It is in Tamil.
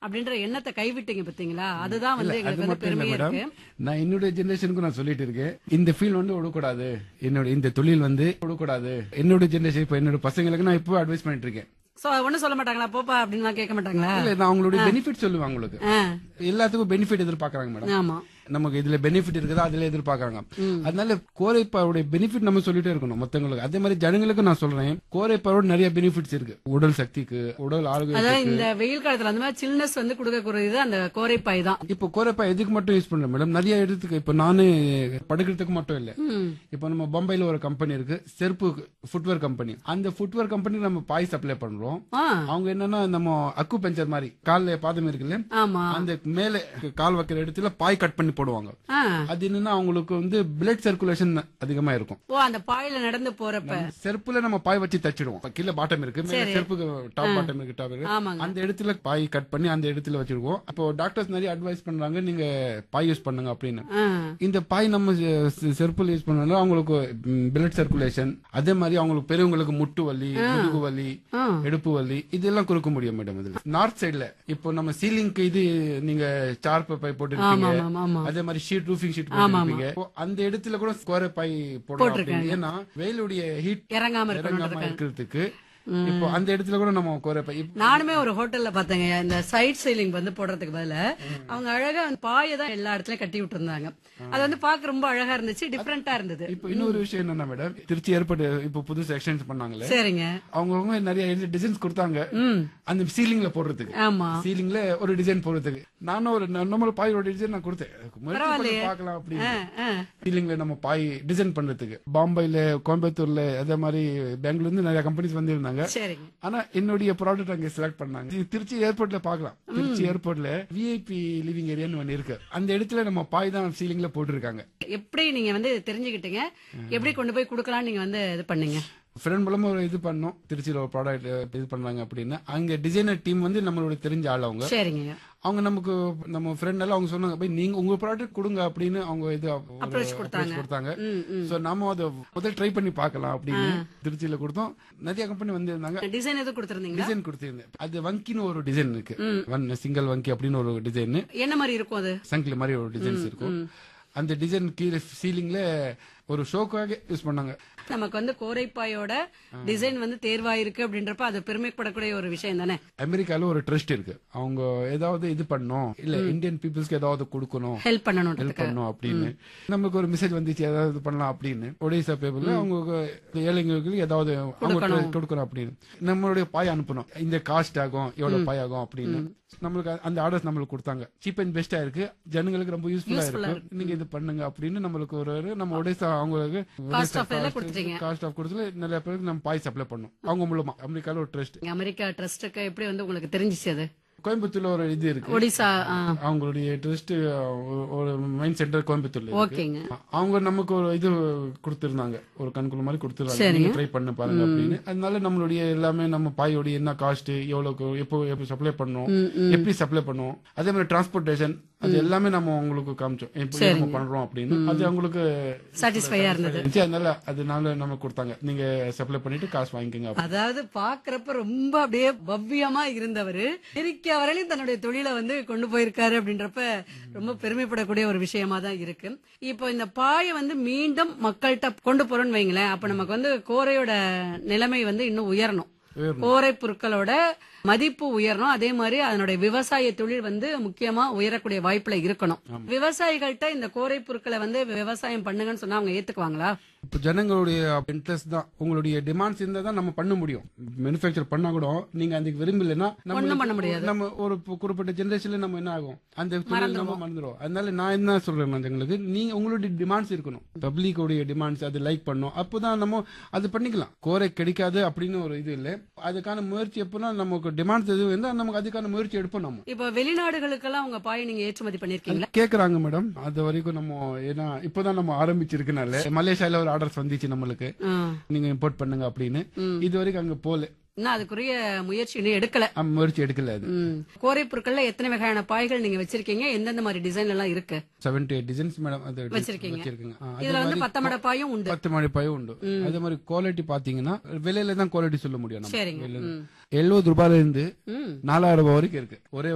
அப்படின்ற எண்ணத்தை கைவிட்டீங்க பாத்தீங்களா அதுதான் வந்து இல்ல, அது எங்களுக்கு வந்து மட்டும் இல்ல பெருமையா மேடம் இருக்கு நான் என்னுடைய ஜெனரேஷனுக்கு நான் சொல்லிட்டு இருக்கேன் இந்த ஃபீல்ட் வந்து விடக்கூடாது என்னோட இந்த தொழில் வந்து விடக்கூடாது என்னோட ஜெனரேஷன் இப்ப என்னோட பசங்களுக்கு நான் இப்போ அட்வைஸ் பண்ணிட்டு இருக்கேன் சோ ஒண்ணும் சொல்ல மாட்டாங்களா போப்பா அப்படின்னு கேட்க மாட்டாங்களா இல்ல நான் அவங்களுடைய பெனிஃபிட் சொல்லுவேன் அவங்களுக்கு ஆ, எல்லாத்துக்கும் பெனிஃபிட் எதிர்பார்க்கறாங்க மேடம் ஆமா நமக்கு இதுல பெனிஃபிட் இருக்குதா அதுல எதிர்பார்க்கறாங்க அதனால கோரைப்பாவுடைய பெனிஃபிட் நம்ம சொல்லிட்டே இருக்கணும் மத்தவங்களுக்கு அதே மாதிரி ஜனங்களுக்கு நான் சொல்றேன் கோரைப்பாவோட நிறைய பெனிஃபிட்ஸ் இருக்கு உடல் சக்திக்கு உடல் அதாவது ஆரோக்கியம் இந்த வெயில் காலத்துல அந்த மாதிரி சில்னஸ் வந்து கொடுக்கக்கூடியது அந்த கோரைப்பாய் தான் இப்போ கோரைப்பா எதுக்கு மட்டும் யூஸ் பண்றேன் மேடம் நிறைய இடத்துக்கு இப்ப நானே படுக்கிறதுக்கு மட்டும் இல்ல ம். இப்போ நம்ம பம்பாயில ஒரு கம்பெனி இருக்கு செருப்பு ஃபுட்வேர் கம்பெனி அந்த ஃபுட்வேர் கம்பெனி நம்ம பாய் சப்ளை பண்றோம் ஆ, அவங்க என்னன்னா நம்ம அக்கு பஞ்சர் மாதிரி கால்ல பாதம் இருக்குல்ல ஆமா அந்த மேல கால் வைக்கிற இடத்துல பாய் கட் பண்ணி போடுவாங்க ஆ. அது என்னன்னா அவங்களுக்கு வந்து பிளட் சர்க்குலேஷன் அதிகமா இருக்கும் ஓ அந்த பாயில நடந்து போறப்ப செருப்புல நம்ம பாய் வச்சு தச்சிடுவோம் இப்ப கீழே பாட்டம் இருக்கு மேல செருப்புக்கு டாப் பாட்டம் இருக்கு டாப் இருக்கு ஆமாங்க அந்த இடத்துல பாய் கட் பண்ணி அந்த இடத்துல வச்சிருக்கோம் அப்போ டாக்டர்ஸ் நிறைய அட்வைஸ் பண்றாங்க நீங்க பாய் யூஸ் பண்ணுங்க அப்படின்னு ஆ. இந்த பாய் நம்ம செ- செ- செருப்புல யூஸ் பண்ணாலும் அவங்களுக்கு பிளட் சர்க்குலேஷன் அதே மாதிரி அவங்களுக்கு பெரியவங்களுக்கு முட்டு வலி முதுகு வலி ஆ. இடுப்பு வலி இதெல்லாம் கொடுக்க முடியும் மேடம் இதுல நார்த் சைடுல இப்போ நம்ம சீலிங்க்கு இது நீங்க சார் பை போட்டுருப்பீங்க ஆமா ஆமா ஆமா அதே மாதிரி ஷீட் ரூஃபிங் ஷீட் போட்டுருப்பீங்க இப்போ அந்த இடத்துல கூட ஸ்கொயர் பை போடலாம் அப்படின்னு. ஏன்னா வெயிலுடைய ஹீட் இறங்காம இறங்காம இருக்கணும் இருக்கிறதுக்கு இப்போ அந்த இடத்துல கூட நம்ம கோரை பை இப்ப நானுமே ஒரு ஹோட்டல்ல பார்த்தேங்க இந்த சைட் சீலிங் வந்து போடுறதுக்கு பதிலா அவங்க அழகா அந்த பாயை தான் எல்லா இடத்துலயும் கட்டி விட்டுருந்தாங்க அது வந்து பார்க்க ரொம்ப அழகா இருந்துச்சு டிஃப்ரெண்டா இருந்தது இப்போ இன்னொரு விஷயம் என்னன்னா மேடம் திருச்சி ஏற்பட்டு இப்போ புதுசு எக்ஸ்சேஞ்ச் பண்ணாங்களே சரிங்க அவங்கவுங்க நிறைய டிசைன்ஸ் கொடுத்தாங்க ம் அந்த சீலிங்ல போடுறதுக்கு ஆமா சீலிங்ல ஒரு டிசைன் போடுறதுக்கு நானும் ஒரு நம்ம பாயோட டிசைன் நான் கொடுத்தேன் முயற்சி பண்ணி பரவாயில்லையே. பார்க்கலாம் அப்படின்னு ஆ. சீலிங்ல நம்ம பாய் டிசைன் பண்றதுக்கு பாம்பேல கோயம்புத்தூர்ல அதே மாதிரி பெங்களூர்ல இருந்து நிறைய கம்பெனிஸ் வந்திருந்தாங்க சரிங்க ஆனா என்னுடைய ப்ராடக்ட் அங்க செலக்ட் பண்ணாங்க இது திருச்சி ஏர்போர்ட்ல பார்க்கலாம் திருச்சி ஏர்போர்ட்ல விஐபி லிவிங் ஏரியான்னு ஒன்னு இருக்கு அந்த இடத்துல நம்ம பாய் தான் சீலிங்ல போட்டிருக்காங்க எப்படி நீங்க வந்து தெரிஞ்சுக்கிட்டீங்க எப்படி கொண்டு போய் கொடுக்கலாம்னு நீங்க வந்து இது பண்ணீங்க ஃப்ரெண்ட் மூலமா ஒரு இது பண்ணோம் திருச்சியில ஒரு ப்ராடக்ட் இது பண்றாங்க அப்படின்னு அங்க டிசைனர் டீம் வந்து நம்மளோட தெரிஞ்ச ஆள் அவங்க சரிங்க அவங்க நமக்கு நம்ம ஃப்ரெண்ட் எல்லாம் அவங்க சொன்னாங்க போய் நீங்க உங்க ப்ராடக்ட் கொடுங்க அப்படின்னு அவங்க இது ஒரு Approach கொடுத்தாங்க. approach கொடுத்தாங்க ம் ம் சோ நாம அதை முதல் ட்ரை பண்ணி பார்க்கலாம் அப்படின்னு திருச்சியில கொடுத்தோம் நிறைய கம்பெனி வந்திருந்தாங்க டிசைன் எதுவும் கொடுத்துருந்தீங்களா டிசைன் கொடுத்திருந்தேன் அது வங்கின்னு ஒரு டிசைன் இருக்கு ஒன் சிங்கிள் வங்கி அப்படின்னு ஒரு டிசைன் என்ன மாதிரி இருக்கும் அது சங்கிலி மாதிரி ஒரு டிசைன்ஸ் இருக்கும் அந்த டிசைன் கீழே சீலிங்ல ஒரு ஷோக்காக யூஸ் பண்ணாங்க நமக்கு வந்து கோரைப்பாயோட டிசைன் வந்து தேர்வாயிருக்கு அப்படின்றப்ப அது பெருமைப்படக்கூடிய ஒரு விஷயம் தானே அமெரிக்கால ஒரு ட்ரஸ்ட் இருக்கு அவங்க ஏதாவது இது பண்ணணும் இல்ல இந்தியன் பீப்புள்ஸ்க்கு ஏதாவது கொடுக்கணும் ஹெல்ப் பண்ணணும் ஹெல்ப் பண்ணணும் அப்படின்னு நமக்கு ஒரு மெசேஜ் வந்துச்சு ஏதாவது இது பண்ணலாம் அப்படின்னு ஒடிசா பேப்பர்ல அவங்க ஏழைங்களுக்கு ஏதாவது அவங்க கொடுக்கணும் அப்படின்னு நம்மளுடைய பாய் அனுப்பணும் இந்த காஸ்ட் ஆகும் எவ்வளவு பாய் ஆகும் அப்படின்னு நம்மளுக்கு அந்த ஆர்டர்ஸ் நம்மளுக்கு கொடுத்தாங்க சீப் அண்ட் பெஸ்டா இருக்கு ஜனங்களுக்கு ரொம்ப யூஸ்ஃபுல்லா இருக்கு நீங்க இது பண்ணுங்க அப்படின்னு நம்மளுக்கு ஒரு ஒரு நம்ம ஒடிசா அவங்களுக்கு Cost of எல்லாம் கொடுத்துட்டீங்க. காஸ்ட் ஆஃப் கொடுத்துல நிறைய பேருக்கு நம்ம பாய் சப்ளை பண்ணோம் அவங்க மூலமா அமெரிக்கால ஒரு ட்ரஸ்ட் இங்க அமெரிக்கா ட்ரஸ்ட்டுக்கு எப்படி வந்து உங்களுக்கு தெரிஞ்சிச்சு அது கோயம்புத்தூர்ல ஒரு இது இருக்கு ஒடிசா ஆ, அவங்களுடைய ட்ரஸ்ட் ஒரு மைண்ட் சென்டர் கோயம்புத்தூர்ல இருக்கு. ஓகேங்க அவங்க நமக்கு ஒரு இது கொடுத்திருந்தாங்க ஒரு கண்குள்ள மாதிரி கொடுத்துருந்தாங்க நீங்க ட்ரை பண்ண பாருங்க அப்படின்னு அதனால நம்மளுடைய எல்லாமே நம்ம பாயோடைய என்ன காஸ்ட் எவ்வளவு எப்போ எப்போ சப்ளை பண்ணோம் எப்படி சப்ளை பண்ணுவோம் அதே மாதிரி டிரான்ஸ்போர்டேஷன் அது எல்லாமே நம்ம உங்களுக்கு காமிச்சோம் எப்படி நம்ம பண்றோம் அப்படின்னு அது அவங்களுக்கு சாட்டிஸ்ஃபையா இருந்தது இருந்துச்சு. அதனால அதனால நம்ம கொடுத்தாங்க நீங்க சப்ளை பண்ணிட்டு காசு வாங்கிக்கோங்க அப்படின்னு. அதாவது பாக்குறப்ப ரொம்ப அப்படியே பவ்யமா இருந்தவரு இருக்க வரையிலும் தன்னுடைய தொழிலை வந்து கொண்டு போயிருக்காரு அப்படின்றப்ப ரொம்ப பெருமைப்படக்கூடிய ஒரு விஷயமா தான் இருக்கு இப்போ இந்த பாயை வந்து மீண்டும் மக்கள்கிட்ட கொண்டு போறோம்னு வைங்களேன் அப்ப நமக்கு வந்து கோரையோட நிலைமை வந்து இன்னும் உயரணும் உயரணும். கோரை பொருட்களோட மதிப்பு உயரணும் அதே மாதிரி அதனுடைய விவசாய தொழில் வந்து முக்கியமா உயரக்கூடிய வாய்ப்புல இருக்கணும் விவசாயிகள்கிட்ட இந்த கோரை பொருட்களை வந்து விவசாயம் பண்ணுங்கன்னு சொன்னா அவங்க ஏத்துக்குவாங்களா இப்போ ஜனங்களுடைய இன்ட்ரெஸ்ட் தான் உங்களுடைய டிமாண்ட்ஸ் இருந்தா தான் நம்ம பண்ண முடியும் மேனுஃபேக்சர் பண்ணா கூட நீங்க அதுக்கு விரும்பலைன்னா ஒண்ணும் பண்ண முடியாது. நம்ம ஒரு கு- குறிப்பிட்ட ஜெனரேஷன்ல நம்ம என்ன ஆகும் அந்த தொழில் நம்ம மறந்துடும் அதனால நான் என்ன சொல்றேன் ஜனங்களுக்கு நீங்க உங்களுடைய டிமாண்ட்ஸ் இருக்கணும் பப்ளிக் உடைய டிமாண்ட்ஸ் அது லைக் பண்ணும் அப்போதான் நம்ம அது பண்ணிக்கலாம் கோரை கிடைக்காது அப்படின்னு ஒரு இது இல்லை அதுக்கான முயற்சி எப்போனா நமக்கு டிமாண்ட்ஸ் எதுவும் இருந்தா நமக்கு அதுக்கான முயற்சி எடுப்போம் நம்ம இப்போ வெளிநாடுகளுக்கெல்லாம் உங்க பாயை நீங்க ஏற்றுமதி பண்ணிருக்கீங்களா கேக்குறாங்க மேடம் அது வரைக்கும் நம்ம ஏன்னா இப்போதான் நம்ம ஆரம்பிச்சிருக்கனால மலேசியால ஒரு ஆர்டர்ஸ் வந்துச்சு நம்மளுக்கு ஆ. நீங்க இம்போர்ட் பண்ணுங்க அப்படின்னு இது வரைக்கும் அங்க போல இன்னும் அதுக்குரிய முயற்சி இன்னும் எடுக்கல ஆ, முயற்சி எடுக்கல அது ம். கோரை பொருட்கள்ல எத்தனை வகையான பாய்கள் நீங்க வச்சிருக்கீங்க எந்தெந்த மாதிரி டிசைன் எல்லாம் இருக்கு செவன்டி எயிட் டிசைன்ஸ் மேடம் அது வச்சிருக்கீங்க. வச்சிருக்கீங்க ஆ, அது இதுல வந்து மாதிரி பத்தமட பாயும் உண்டு பத்து மணி பாயும் உண்டு அதே மாதிரி குவாலிட்டி பாத்தீங்கன்னா விலையில தான் குவாலிட்டி சொல்ல முடியும் நம்ம சரிங்க விலையில. ம். எழுபது ரூபாயில இருந்து ம் நாலாயிரம் ரூபாய் வரைக்கும் இருக்கு ஒரே